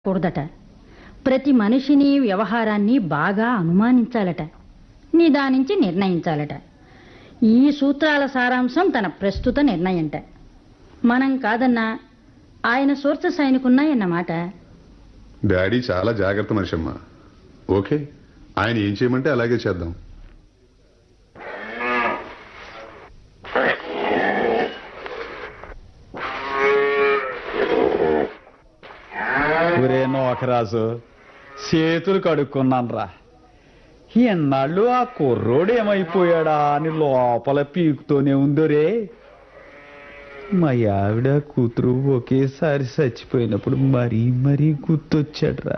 కూడదట ప్రతి మనిషిని వ్యవహారాన్ని బాగా అనుమానించాలట నిదానించి నిర్ణయించాలట ఈ సూత్రాల సారాంశం తన ప్రస్తుత నిర్ణయంట మనం కాదన్నా ఆయన సోర్సెస్ ఆయనకున్నాయన్నమాట డాడీ చాలా జాగ్రత్త మనిషి అమ్మా ఓకే ఆయన ఏం చేయమంటే అలాగే చేద్దాం ఒరే నోకరాజు చేతులు కడుక్కున్నాన్రా ఎన్నాళ్ళు ఆ కుర్రోడు ఏమైపోయాడా అని లోపల పీకుతూనే ఉందోరే మా ఆవిడ కూతురు ఒకేసారి చచ్చిపోయినప్పుడు మరీ మరీ గుర్తొచ్చాడ్రా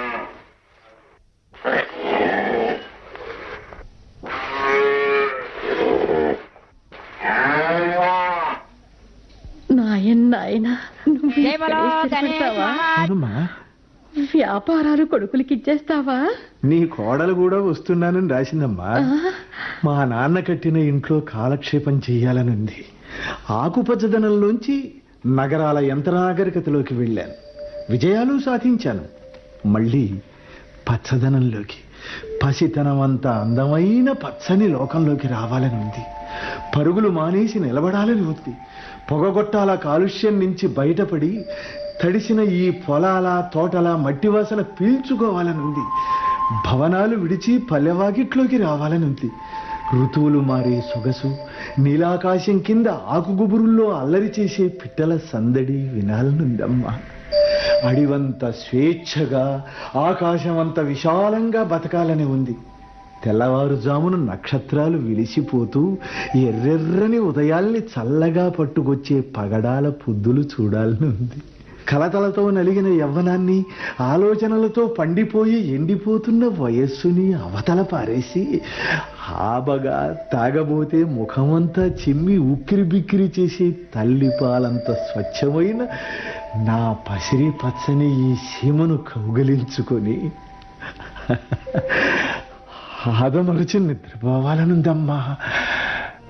నాయన్ నాయన నువ్వు జై బలో ఇక్కడే గణేష్ స్థిరపడతావా? అవునమ్మా వ్యాపారాలు కొడుకులకి ఇచ్చేస్తావా నీ కోడలు కూడా వస్తున్నానని రాసిందమ్మా మా నాన్న కట్టిన ఇంట్లో కాలక్షేపం చెయ్యాలనుంది ఆకుపచ్చదనంలోంచి నగరాల యంత్రనాగరికతలోకి వెళ్ళాను విజయాలు సాధించాను మళ్ళీ పచ్చదనంలోకి పసితనం అంత అందమైన పచ్చని లోకంలోకి రావాలని ఉంది పరుగులు మానేసి నిలబడాలని ఉంది పొగగొట్టాల కాలుష్యం నుంచి బయటపడి తడిసిన ఈ పొలాల తోటల మట్టి వాసన పీల్చుకోవాలని ఉంది భవనాలు విడిచి పల్లెవాకిట్లోకి రావాలని ఉంది ఋతువులు మారే సొగసు నీలాకాశం కింద ఆకుగుబురుల్లో అల్లరి చేసే పిట్టల సందడి వినాలనుందమ్మా అడివంత స్వేచ్ఛగా ఆకాశమంత విశాలంగా బతకాలని ఉంది తెల్లవారుజామున నక్షత్రాలు విలిసిపోతూ ఎర్రెర్రని ఉదయాల్ని చల్లగా పట్టుకొచ్చే పగడాల పొద్దులు చూడాలని ఉంది కలతలతో నలిగిన యవ్వనాన్ని ఆలోచనలతో పండిపోయి ఎండిపోతున్న వయస్సుని అవతల పారేసి హాబగా తాగబోతే ముఖమంతా చిమ్మి ఉక్కిరి బిక్కిరి చేసి తల్లిపాలంత స్వచ్ఛమైన నా పసిరి పచ్చని ఈ సీమను కౌగలించుకొని ఆదమరుచి నిద్రపోవాలనుందమ్మా